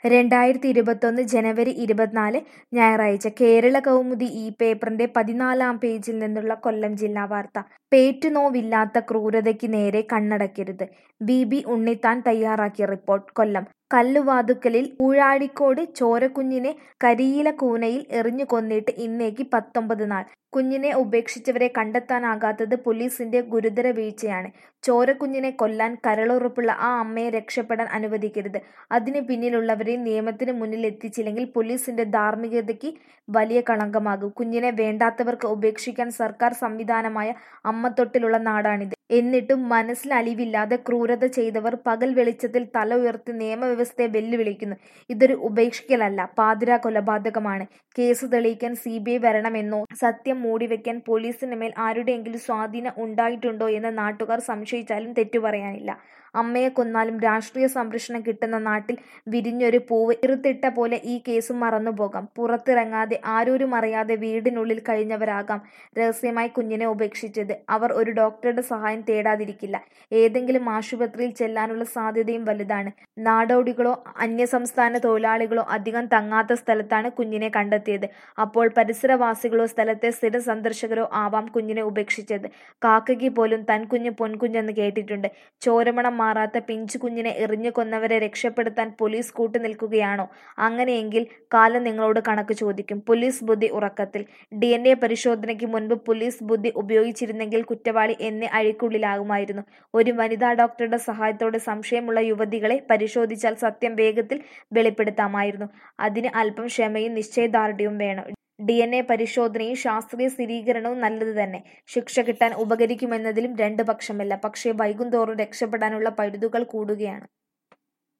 രണ്ടായിരത്തി ഇരുപത്തൊന്ന് ജനുവരി ഇരുപത്തിനാല് ഞായറാഴ്ച കേരള കൗമുദി ഈ പേപ്പറിന്റെ പതിനാലാം പേജിൽ നിന്നുള്ള കൊല്ലം ജില്ലാ വാർത്ത പേറ്റുനോവില്ലാത്ത ക്രൂരതയ്ക്ക് നേരെ കണ്ണടയ്ക്കരുത് ബി ബി ഉണ്ണിത്താൻ തയ്യാറാക്കിയ റിപ്പോർട്ട് കൊല്ലം കല്ലുവാതുക്കലിൽ ഊഴാടിക്കോട് ചോരക്കുഞ്ഞിനെ കരിയില കൂനയിൽ എറിഞ്ഞു കൊന്നിട്ട് ഇന്നേക്ക് പത്തൊമ്പത് നാൾ കുഞ്ഞിനെ ഉപേക്ഷിച്ചവരെ കണ്ടെത്താനാകാത്തത് പോലീസിന്റെ ഗുരുതര വീഴ്ചയാണ് ചോരക്കുഞ്ഞിനെ കൊല്ലാൻ കരളുറപ്പുള്ള ആ അമ്മയെ രക്ഷപ്പെടാൻ അനുവദിക്കരുത് അതിന് പിന്നിലുള്ളവരെ നിയമത്തിന് മുന്നിൽ എത്തിച്ചില്ലെങ്കിൽ പോലീസിന്റെ ധാർമ്മികതയ്ക്ക് വലിയ കളങ്കമാകും കുഞ്ഞിനെ വേണ്ടാത്തവർക്ക് ഉപേക്ഷിക്കാൻ സർക്കാർ സംവിധാനമായ അമ്മത്തൊട്ടിലുള്ള നാടാണിത് എന്നിട്ടും മനസ്സിൽ അലിവില്ലാതെ ക്രൂരത ചെയ്തവർ പകൽ വെളിച്ചത്തിൽ തല ഉയർത്തി നിയമവ്യവസ്ഥയെ വെല്ലുവിളിക്കുന്നു ഇതൊരു ഉപേക്ഷിക്കലല്ല പാതിരാ കൊലപാതകമാണ് കേസ് തെളിയിക്കാൻ സി ബി ഐ വരണമെന്നോ സത്യം മൂടിവെക്കാൻ പോലീസിന് മേൽ ആരുടെയെങ്കിലും സ്വാധീനം ഉണ്ടായിട്ടുണ്ടോ എന്ന് നാട്ടുകാർ സംശയിച്ചാലും തെറ്റു പറയാനില്ല അമ്മയെ കൊന്നാലും രാഷ്ട്രീയ സംരക്ഷണം കിട്ടുന്ന നാട്ടിൽ വിരിഞ്ഞൊരു പൂവ് ഇറുത്തിട്ട പോലെ ഈ കേസും മറന്നുപോകാം പുറത്തിറങ്ങാതെ ആരോരും അറിയാതെ വീടിനുള്ളിൽ കഴിഞ്ഞവരാകാം രഹസ്യമായി കുഞ്ഞിനെ ഉപേക്ഷിച്ചത് അവർ ഒരു ഡോക്ടറുടെ സഹായം തേടാതിരിക്കില്ല ഏതെങ്കിലും ആശുപത്രിയിൽ ചെല്ലാനുള്ള സാധ്യതയും വലുതാണ് നാടോടികളോ അന്യസംസ്ഥാന തൊഴിലാളികളോ അധികം തങ്ങാത്ത സ്ഥലത്താണ് കുഞ്ഞിനെ കണ്ടെത്തിയത് അപ്പോൾ പരിസരവാസികളോ സ്ഥലത്തെ സ്ഥിര സന്ദർശകരോ ആവാം കുഞ്ഞിനെ ഉപേക്ഷിച്ചത് കാക്കയ്ക്ക് പോലും തൻ കുഞ്ഞ് പൊൻകുഞ്ഞെന്ന് കേട്ടിട്ടുണ്ട് ചോരമണം മാറാത്ത പിഞ്ചു കുഞ്ഞിനെ എറിഞ്ഞു കൊന്നവരെ രക്ഷപ്പെടുത്താൻ പോലീസ് കൂട്ടുനിൽക്കുകയാണോ അങ്ങനെയെങ്കിൽ കാലം നിങ്ങളോട് കണക്ക് ചോദിക്കും പോലീസ് ബുദ്ധി ഉറക്കത്തിൽ ഡി എൻ എ പരിശോധനയ്ക്ക് മുൻപ് പോലീസ് ബുദ്ധി ഉപയോഗിച്ചിരുന്നെങ്കിൽ കുറ്റവാളി എന്നെ അഴിക്കുള്ളിലാകുമായിരുന്നു ഒരു വനിതാ ഡോക്ടറുടെ സഹായത്തോടെ സംശയമുള്ള യുവതികളെ പരിശോധിച്ചാൽ സത്യം വേഗത്തിൽ വെളിപ്പെടുത്താമായിരുന്നു അതിന് അല്പം ക്ഷമയും നിശ്ചയദാർഢ്യവും വേണം ഡി എൻ എ പരിശോധനയും ശാസ്ത്രീയ സ്ഥിരീകരണവും നല്ലത് തന്നെ ശിക്ഷ കിട്ടാൻ ഉപകരിക്കുമെന്നതിലും രണ്ട് പക്ഷമില്ല പക്ഷേ വൈകുന്തോറും രക്ഷപ്പെടാനുള്ള പഴുതുകൾ കൂടുകയാണ്